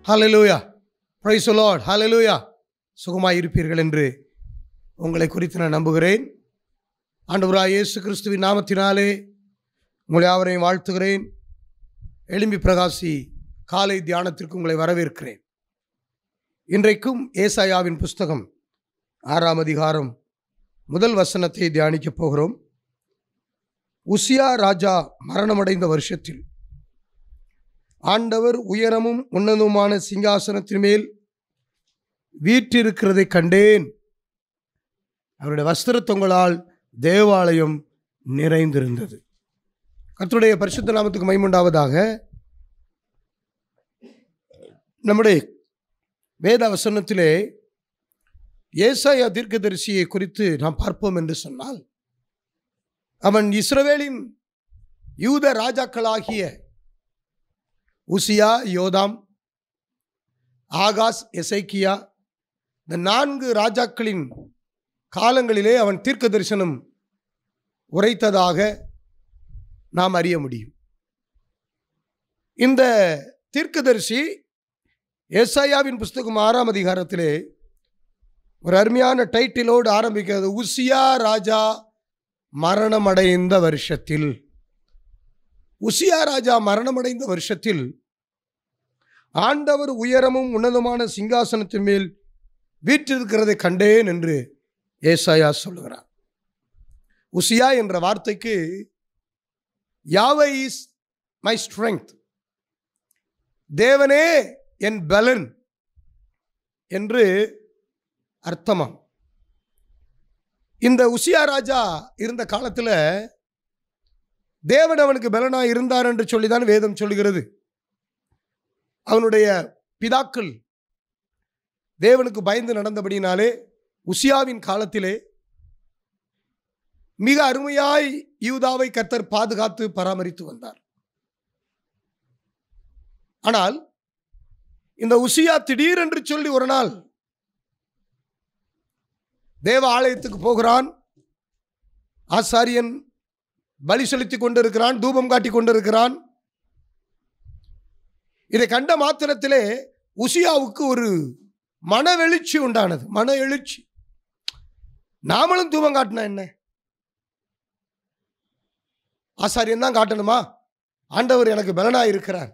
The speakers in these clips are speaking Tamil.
hallelujah praise the lord hallelujah சுகமாய் இருப்பீர்கள் என்று உங்களை குறித்து நான் நம்புகிறேன் ஆண்டவராய் இயேசு கிறிஸ்துவின் நாமத்தினாலே உங்களை யாவரையும் வாழ்த்துகிறேன் எலும்பி பிரகாசி காலை தியானத்திற்கு உங்களை வரவேற்கிறேன் இன்றைக்கும் ஏசாயாவின் புஸ்தகம் ஆறாம் அதிகாரம் முதல் வசனத்தை தியானிக்கப் போகிறோம் உசியா ராஜா மரணமடைந்த வருஷத்தில் ஆண்டவர் உயரமும் உன்னதமுமான சிங்காசனத்தின் மேல் வீற்றிருக்கிறதை கண்டேன் அவருடைய வஸ்திரத்தொங்களால் தேவாலயம் நிறைந்திருந்தது கர்த்தருடைய பரிசுத்த நாமத்துக்கு மைமுண்டாவதாக நம்முடைய வேத வசனத்திலே ஏசாயா தீர்க்கதரிசியை குறித்து நாம் பார்ப்போம் என்று சொன்னால் அவன் இஸ்ரவேலின் யூத ராஜாக்களாகிய உசியா யோதாம் ஆகாஸ் எசைக்கியா இந்த நான்கு ராஜாக்களின் காலங்களிலே அவன் தீர்க்க தரிசனம் உரைத்ததாக நாம் அறிய முடியும் இந்த தீர்க்கதரிசி ஏசாயாவின் புஸ்தகம் ஆறாம் அதிகாரத்திலே ஒரு அருமையான டைட்டிலோடு ஆரம்பிக்கிறது உசியா ராஜா மரணமடைந்த வருஷத்தில் உசியா ராஜா மரணமடைந்த வருஷத்தில் ஆண்டவர் உயரமும் உன்னதமான சிங்காசனத்தின் மேல் வீற்றிருக்கிறதை கண்டேன் என்று ஏசாயா சொல்லுகிறார் உசியா என்ற வார்த்தைக்கு யாவை இஸ் மை ஸ்ட்ரெங்க் தேவனே என் பலன் என்று அர்த்தமாம் இந்த உசியா ராஜா இருந்த காலத்தில் தேவன் அவனுக்கு பலனா இருந்தார் என்று சொல்லிதான் வேதம் சொல்லுகிறது அவனுடைய பிதாக்கள் தேவனுக்கு பயந்து நடந்தபடினாலே உசியாவின் காலத்திலே மிக அருமையாய் யூதாவை கர்த்தர் பாதுகாத்து பராமரித்து வந்தார் ஆனால் இந்த உசியா திடீரென்று சொல்லி ஒரு நாள் தேவ ஆலயத்துக்கு போகிறான் ஆசாரியன் பலி செலுத்தி கொண்டிருக்கிறான் தூபம் காட்டி கொண்டிருக்கிறான் இதை கண்ட மாத்திரத்திலே உசியாவுக்கு ஒரு மன எழுச்சி உண்டானது மன எழுச்சி நாமளும் தூபம் காட்டினா என்ன ஆசாரியன் தான் காட்டணுமா ஆண்டவர் எனக்கு பலனா இருக்கிறார்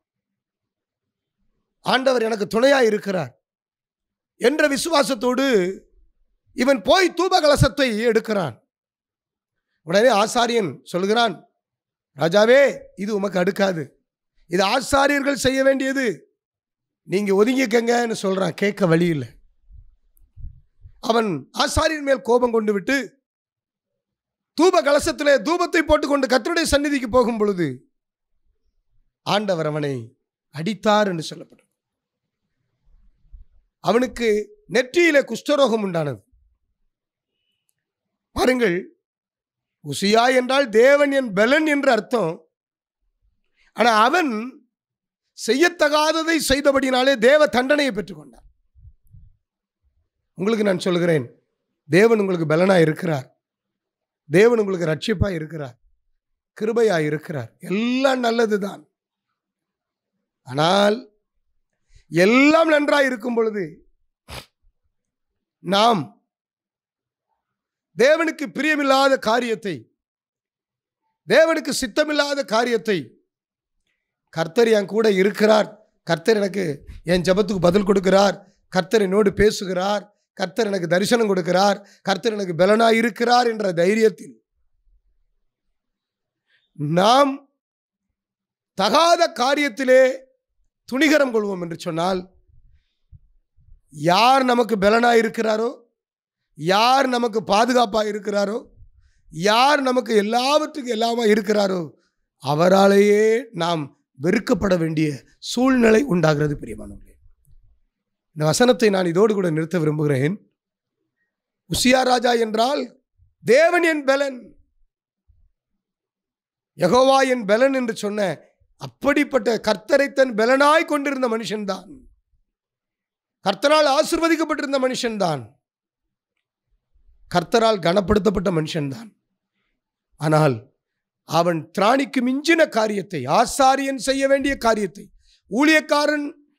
ஆண்டவர் எனக்கு துணையா இருக்கிறார் என்ற விசுவாசத்தோடு இவன் போய் தூப கலசத்தை எடுக்கிறான் உடனே ஆசாரியன் சொல்கிறான் ராஜாவே இது உமக்கு அடுக்காது இது ஆசாரியர்கள் செய்ய வேண்டியது நீங்க ஒதுங்கிக்கங்கன்னு சொல்றான் கேட்க வழி இல்லை அவன் ஆசாரியன் மேல் கோபம் கொண்டு விட்டு தூப கலசத்திலே தூபத்தை போட்டுக்கொண்டு கத்தருடைய சந்நிதிக்கு போகும் பொழுது ஆண்டவர் அவனை அடித்தார் என்று சொல்லப்படும் அவனுக்கு நெற்றியிலே குஷ்டரோகம் உண்டானது பாருங்கள் உசியா என்றால் தேவன் என் பலன் என்று அர்த்தம் ஆனா அவன் செய்யத்தகாததை செய்தபடினாலே தேவ தண்டனையை பெற்றுக்கொண்டார் உங்களுக்கு நான் சொல்கிறேன் தேவன் உங்களுக்கு பலனா இருக்கிறார் தேவன் உங்களுக்கு ரட்சிப்பா இருக்கிறார் கிருபையா இருக்கிறார் எல்லாம் நல்லதுதான் ஆனால் எல்லாம் நன்றாய் இருக்கும் பொழுது நாம் தேவனுக்கு பிரியமில்லாத காரியத்தை தேவனுக்கு சித்தமில்லாத காரியத்தை கர்த்தர் என் கூட இருக்கிறார் கர்த்தர் எனக்கு என் ஜபத்துக்கு பதில் கொடுக்கிறார் கர்த்தர் என்னோடு பேசுகிறார் கர்த்தர் எனக்கு தரிசனம் கொடுக்கிறார் கர்த்தர் எனக்கு பலனா இருக்கிறார் என்ற தைரியத்தில் நாம் தகாத காரியத்திலே துணிகரம் கொள்வோம் என்று சொன்னால் யார் நமக்கு பலனா இருக்கிறாரோ யார் நமக்கு பாதுகாப்பாக இருக்கிறாரோ யார் நமக்கு எல்லாவற்றுக்கும் எல்லாமா இருக்கிறாரோ அவராலேயே நாம் வெறுக்கப்பட வேண்டிய சூழ்நிலை உண்டாகிறது பிரியமானவர்களே இந்த வசனத்தை நான் இதோடு கூட நிறுத்த விரும்புகிறேன் உசியா ராஜா என்றால் தேவன் என் பலன் யகோவா என் பலன் என்று சொன்ன அப்படிப்பட்ட கர்த்தரை தன் பலனாய் கொண்டிருந்த மனுஷன்தான் கர்த்தரால் ஆசிர்வதிக்கப்பட்டிருந்த மனுஷன்தான் கர்த்தரால் கனப்படுத்தப்பட்ட மனுஷன்தான் ஆனால் அவன் திராணிக்கு மிஞ்சின காரியத்தை ஆசாரியன் செய்ய வேண்டிய காரியத்தை ஊழியக்காரன்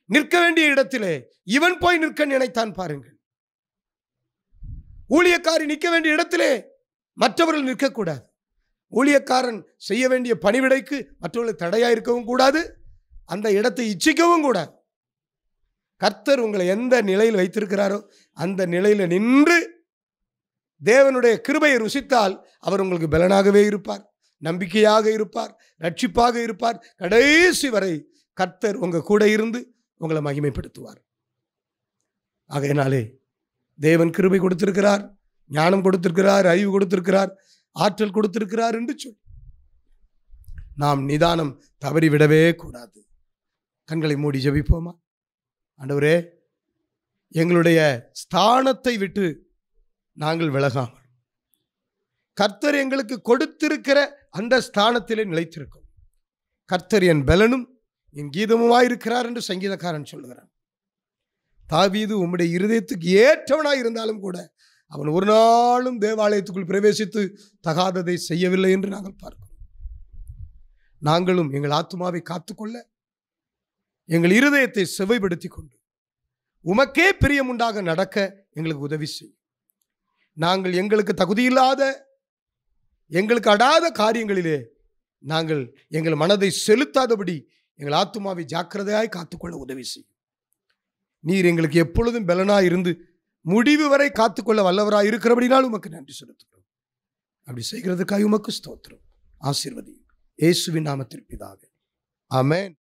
நிற்க வேண்டிய இடத்திலே இவன் போய் நிற்க நினைத்தான் பாருங்கள் ஊழியக்காரி நிற்க வேண்டிய இடத்திலே மற்றவர்கள் நிற்கக்கூடாது ஊழியக்காரன் செய்ய வேண்டிய பணிவிடைக்கு மற்றவர்கள் தடையா இருக்கவும் கூடாது அந்த இடத்தை இச்சிக்கவும் கூடாது கர்த்தர் உங்களை எந்த நிலையில் வைத்திருக்கிறாரோ அந்த நிலையில் நின்று தேவனுடைய கிருபையை ருசித்தால் அவர் உங்களுக்கு பலனாகவே இருப்பார் நம்பிக்கையாக இருப்பார் ரட்சிப்பாக இருப்பார் கடைசி வரை கர்த்தர் உங்க கூட இருந்து உங்களை மகிமைப்படுத்துவார் ஆகையினாலே தேவன் கிருபை கொடுத்திருக்கிறார் ஞானம் கொடுத்திருக்கிறார் அறிவு கொடுத்திருக்கிறார் ஆற்றல் கொடுத்திருக்கிறார் என்று சொல் நாம் நிதானம் தவறிவிடவே கூடாது கண்களை மூடி ஜெபிப்போமா ஆண்டவரே எங்களுடைய ஸ்தானத்தை விட்டு நாங்கள் விலகாமல் கர்த்தர் எங்களுக்கு கொடுத்திருக்கிற அந்த ஸ்தானத்திலே நிலைத்திருக்கும் கர்த்தர் என் பலனும் என் கீதமுமாயிருக்கிறார் என்று சங்கீதக்காரன் சொல்லுகிறான் தாவீது உம்முடைய இருதயத்துக்கு ஏற்றவனாய் இருந்தாலும் கூட அவன் ஒரு நாளும் தேவாலயத்துக்குள் பிரவேசித்து தகாததை செய்யவில்லை என்று நாங்கள் பார்க்கிறோம் நாங்களும் எங்கள் ஆத்துமாவை காத்துக்கொள்ள எங்கள் இருதயத்தை செவைப்படுத்தி கொண்டு உமக்கே பிரியமுண்டாக நடக்க எங்களுக்கு உதவி செய் நாங்கள் எங்களுக்கு தகுதியில்லாத எங்களுக்கு அடாத காரியங்களிலே நாங்கள் எங்கள் மனதை செலுத்தாதபடி எங்கள் ஆத்துமாவை ஜாக்கிரதையாய் காத்துக்கொள்ள உதவி செய் நீர் எங்களுக்கு எப்பொழுதும் பலனாய் இருந்து முடிவு வரை காத்துக்கொள்ள வல்லவராய் இருக்கிறபடினால் உமக்கு நன்றி செலுத்துகிறோம் அப்படி செய்கிறதுக்காக உமக்கு ஸ்தோத்திரம் ஆசீர்வதி இயேசுவின் நாமத்தில் பிதாவே ஆமென்